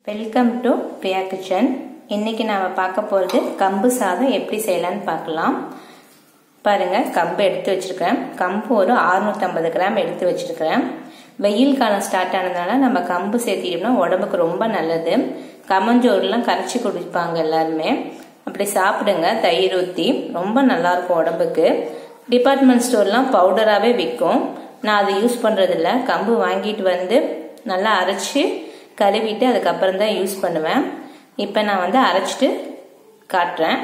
welcome to Priya kitchen இன்னைக்கு நாம் பார்க்க போகிறது கம்பு சாதம் எப்படி செய்யலான்னு பார்க்கலாம் பாருங்க கம்பு எடுத்து வச்சிருக்கேன் கம்பு ஒரு 650 கிராம் எடுத்து வச்சிருக்கிறேன் வெயில் காலம் ஸ்டார்ட் ஆனதுனால நம்ம கம்பு சேர்த்திட்டோம்னா உடம்புக்கு ரொம்ப நல்லது கம்மஞ்சோறுலாம் கரைச்சி குடிப்பாங்க எல்லாருமே அப்படி சாப்பிடுங்க தயிர் ஊற்றி ரொம்ப நல்லா இருக்கும் உடம்புக்கு டிபார்ட்மெண்ட் ஸ்டோர்லாம் பவுடராகவே விற்கும் நான் அதை யூஸ் பண்ணுறதில்ல கம்பு வாங்கிட்டு வந்து நல்லா அரைச்சி கழுவிட்டு அதுக்கப்புறம் தான் யூஸ் பண்ணுவேன் இப்போ நான் வந்து அரைச்சிட்டு காட்டுறேன்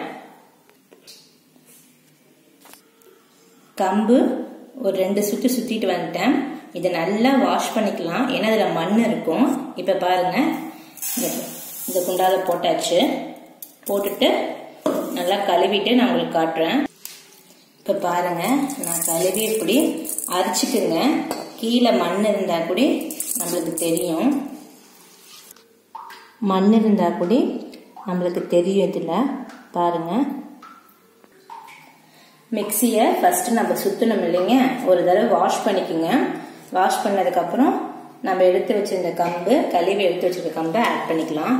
கம்பு ஒரு ரெண்டு சுற்றி சுற்றிட்டு வந்துட்டேன் இதை நல்லா வாஷ் பண்ணிக்கலாம் ஏன்னா அதில் மண் இருக்கும் இப்போ பாருங்க இந்த குண்டால போட்டாச்சு போட்டுட்டு நல்லா கழுவிட்டு நான் உங்களுக்கு காட்டுறேன் இப்போ பாருங்க நான் கழுவி இப்படி அரைச்சிக்குங்க கீழே மண் இருந்தால் கூட நம்மளுக்கு தெரியும் மண் இருந்தால் கூட நம்மளுக்கு தெரியும் இதில் பாருங்கள் மிக்சியை ஃபஸ்ட்டு நம்ம சுற்றணும் இல்லைங்க ஒரு தடவை வாஷ் பண்ணிக்கோங்க வாஷ் பண்ணதுக்கப்புறம் நம்ம எடுத்து வச்சிருந்த கம்பு கழுவி எடுத்து வச்சிருக்க கம்பை ஆட் பண்ணிக்கலாம்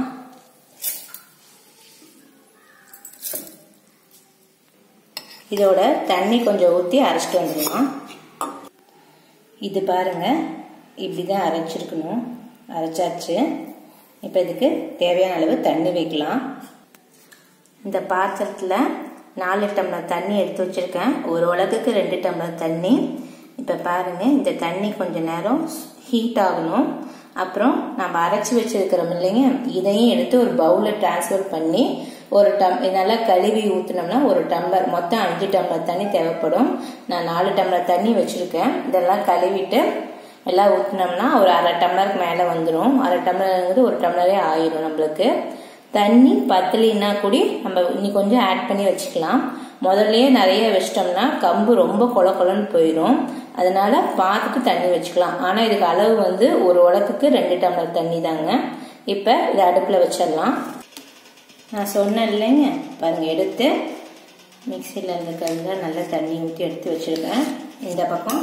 இதோட தண்ணி கொஞ்சம் ஊற்றி அரைச்சிட்டு வந்துடலாம் இது பாருங்க இப்படி தான் அரைச்சிருக்கணும் அரைச்சாச்சு இப்போ இதுக்கு தேவையான அளவு தண்ணி வைக்கலாம் இந்த பாத்திரத்தில் நாலு டம்ளர் தண்ணி எடுத்து வச்சுருக்கேன் ஒரு உலகுக்கு ரெண்டு டம்ளர் தண்ணி இப்போ பாருங்கள் இந்த தண்ணி கொஞ்சம் நேரம் ஹீட் ஆகணும் அப்புறம் நம்ம அரைச்சி வச்சிருக்கிறோம் இல்லைங்க இதையும் எடுத்து ஒரு பவுலில் டிரான்ஸ்ஃபர் பண்ணி ஒரு டம் நல்லா கழுவி ஊற்றினோம்னா ஒரு டம்ளர் மொத்தம் அஞ்சு டம்ளர் தண்ணி தேவைப்படும் நான் நாலு டம்ளர் தண்ணி வச்சுருக்கேன் இதெல்லாம் கழுவிட்டு எல்லாம் ஊற்றினோம்னா ஒரு அரை டம்ளருக்கு மேலே வந்துடும் அரை டம்ளருங்கிறது ஒரு டம்ளரே ஆயிடும் நம்மளுக்கு தண்ணி பத்தலின்னா கூடி நம்ம இன்னி கொஞ்சம் ஆட் பண்ணி வச்சுக்கலாம் முதல்லயே நிறைய வச்சிட்டோம்னா கம்பு ரொம்ப கொல கொலன்னு போயிடும் அதனால பார்த்துட்டு தண்ணி வச்சுக்கலாம் ஆனால் இதுக்கு அளவு வந்து ஒரு உலக்குக்கு ரெண்டு டம்ளர் தண்ணி தாங்க இப்போ இதை அடுப்பில் வச்சிடலாம் நான் சொன்னேன் இல்லைங்க பாருங்க எடுத்து மிக்சியில் இருக்கிறதுல நல்லா தண்ணி ஊற்றி எடுத்து வச்சுருக்கேன் இந்த பக்கம்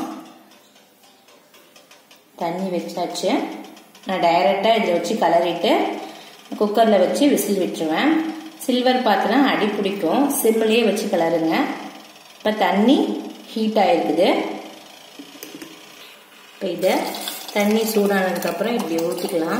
தண்ணி வச்சாச்சு நான் டைரெக்டாக இதை வச்சு கலரிட்டு குக்கரில் வச்சு விசில் விட்டுருவேன் சில்வர் பாத்திரம் அடி பிடிக்கும் சிம்மிலேயே வச்சு கிளறுங்க இப்போ தண்ணி ஹீட் ஆகிருக்குது இப்போ இதை தண்ணி சூடானதுக்கப்புறம் இப்படி ஊற்றிக்கலாம்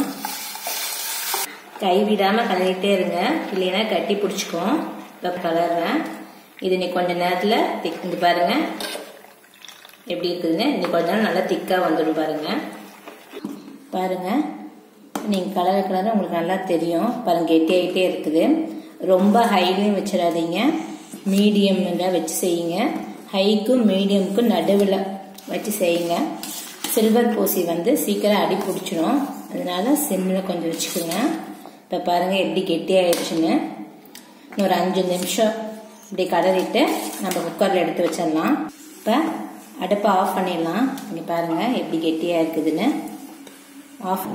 கை விடாமல் கலரிட்டே இருங்க இல்லைன்னா கட்டி பிடிச்சிக்கும் இப்போ கலர்றேன் இது நீ கொஞ்ச நேரத்தில் திக் இது பாருங்க எப்படி இருக்குதுன்னு இன்னைக்கு கொஞ்ச நேரம் நல்லா திக்காக வந்துடும் பாருங்க பாருங்க நீங்கள் கலர் கலர் உங்களுக்கு நல்லா தெரியும் பாருங்க கெட்டியாகிட்டே இருக்குது ரொம்ப ஹைலையும் வச்சிடாதீங்க மீடியமில் வச்சு செய்யுங்க ஹைக்கும் மீடியமுக்கும் நடுவில் வச்சு செய்யுங்க சில்வர் பூசி வந்து சீக்கிரம் அடி பிடிச்சிடும் அதனால சிம்மில் கொஞ்சம் வச்சுக்கோங்க இப்போ பாருங்கள் எப்படி கெட்டியாயிடுச்சுன்னு இன்னொரு அஞ்சு நிமிஷம் இப்படி கலரிட்டு நம்ம குக்கரில் எடுத்து வச்சிடலாம் இப்போ அடுப்பை ஆஃப் பண்ணிடலாம் இங்கே பாருங்கள் எப்படி கெட்டியாக இருக்குதுன்னு ஆஃப்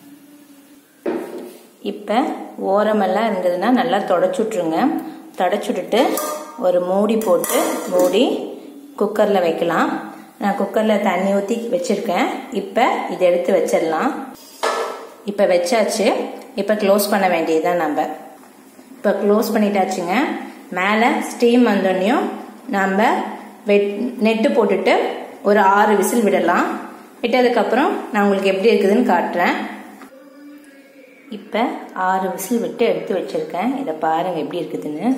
இப்போ ஓரமெல்லாம் இருந்ததுன்னா நல்லா தொடச்சி விட்ருங்க தொடச்சி விட்டுட்டு ஒரு மூடி போட்டு மூடி குக்கரில் வைக்கலாம் நான் குக்கரில் தண்ணி ஊற்றி வச்சுருக்கேன் இப்போ இதை எடுத்து வச்சிடலாம் இப்போ வச்சாச்சு இப்போ க்ளோஸ் பண்ண வேண்டியதுதான் நம்ம இப்போ க்ளோஸ் பண்ணிட்டாச்சுங்க மேலே ஸ்டீம் வந்தோடனையும் நம்ம வெட் நெட்டு போட்டுட்டு ஒரு ஆறு விசில் விடலாம் விட்டதுக்கப்புறம் நான் உங்களுக்கு எப்படி இருக்குதுன்னு காட்டுறேன் இப்போ ஆறு விசில் விட்டு எடுத்து வச்சுருக்கேன் இதை பாருங்கள் எப்படி இருக்குதுன்னு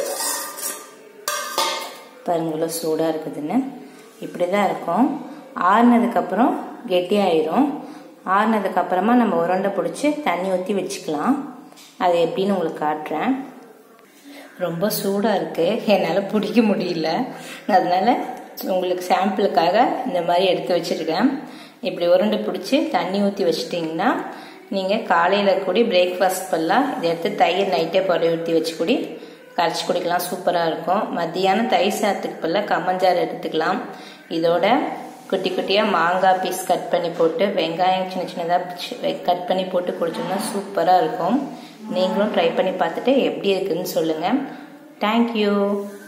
பாருங்க இவ்வளோ சூடாக இருக்குதுன்னு இப்படி தான் இருக்கும் ஆறுனதுக்கப்புறம் கெட்டியாயிரும் ஆறுனதுக்கப்புறமா நம்ம உருண்டை பிடிச்சி தண்ணி ஊற்றி வச்சுக்கலாம் அது எப்படின்னு உங்களுக்கு காட்டுறேன் ரொம்ப சூடாக இருக்குது என்னால் பிடிக்க முடியல அதனால் உங்களுக்கு சாம்பிளுக்காக இந்த மாதிரி எடுத்து வச்சுருக்கேன் இப்படி உருண்டை பிடிச்சி தண்ணி ஊற்றி வச்சிட்டிங்கன்னா நீங்கள் காலையில் கூடி பிரேக்ஃபாஸ்ட் பண்ணலாம் இதை எடுத்து தயிர் நைட்டே பொறி ஊற்றி வச்சு கூடி கரைச்சி குடிக்கலாம் சூப்பராக இருக்கும் மத்தியானம் தயிர் சாதத்துக்கு பதிலாக கம்மஞ்சாறு எடுத்துக்கலாம் இதோட குட்டி குட்டியாக மாங்காய் பீஸ் கட் பண்ணி போட்டு வெங்காயம் சின்ன சின்னதாக கட் பண்ணி போட்டு குடிச்சோம்னா சூப்பராக இருக்கும் நீங்களும் ட்ரை பண்ணி பார்த்துட்டு எப்படி இருக்குதுன்னு சொல்லுங்கள் தேங்க்யூ